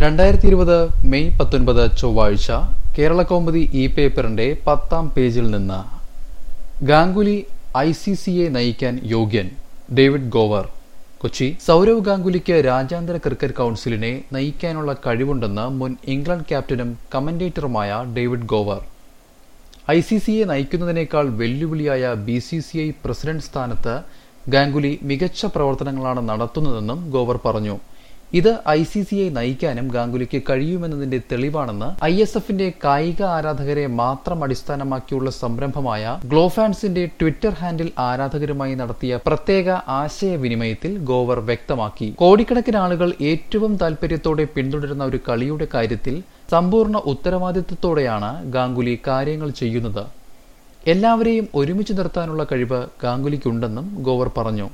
രണ്ടായിരത്തി ഇരുപത് മെയ് പത്തൊൻപത് ചൊവ്വാഴ്ച കേരള കൗമുദി ഇ പേപ്പറിന്റെ പത്താം പേജിൽ നിന്ന് ഗാംഗുലി ഐ സി സിയെ നയിക്കാൻ യോഗ്യൻ ഡേവിഡ് ഗോവർ കൊച്ചി സൗരവ് ഗാംഗുലിക്ക് രാജ്യാന്തര ക്രിക്കറ്റ് കൗൺസിലിനെ നയിക്കാനുള്ള കഴിവുണ്ടെന്ന് മുൻ ഇംഗ്ലണ്ട് ക്യാപ്റ്റനും കമന്റേറ്ററുമായ ഡേവിഡ് ഗോവർ ഐ സി സിയെ നയിക്കുന്നതിനേക്കാൾ വെല്ലുവിളിയായ B C C I president സ്ഥാനത്ത് ഗാംഗുലി മികച്ച പ്രവർത്തനങ്ങളാണ് നടത്തുന്നതെന്നും ഗോവർ പറഞ്ഞു ഇത് ഐ സി സിയെ നയിക്കാനും ഗാംഗുലിക്ക് കഴിയുമെന്നതിന്റെ തെളിവാണെന്ന് ഐ എസ് എഫിന്റെ കായിക ആരാധകരെ മാത്രം അടിസ്ഥാനമാക്കിയുള്ള സംരംഭമായ ഗ്ലോഫാൻസിന്റെ ട്വിറ്റർ ഹാൻഡിൽ ആരാധകരുമായി നടത്തിയ പ്രത്യേക ആശയവിനിമയത്തിൽ ഗോവർ വ്യക്തമാക്കി കോടിക്കണക്കിന് ആളുകൾ ഏറ്റവും താൽപര്യത്തോടെ പിന്തുടരുന്ന ഒരു കളിയുടെ കാര്യത്തിൽ സമ്പൂർണ്ണ ഉത്തരവാദിത്വത്തോടെയാണ് ഗാംഗുലി കാര്യങ്ങൾ ചെയ്യുന്നത് എല്ലാവരെയും ഒരുമിച്ച് നിർത്താനുള്ള കഴിവ് ഗാംഗുലിക്കുണ്ടെന്നും ഗോവർ പറഞ്ഞു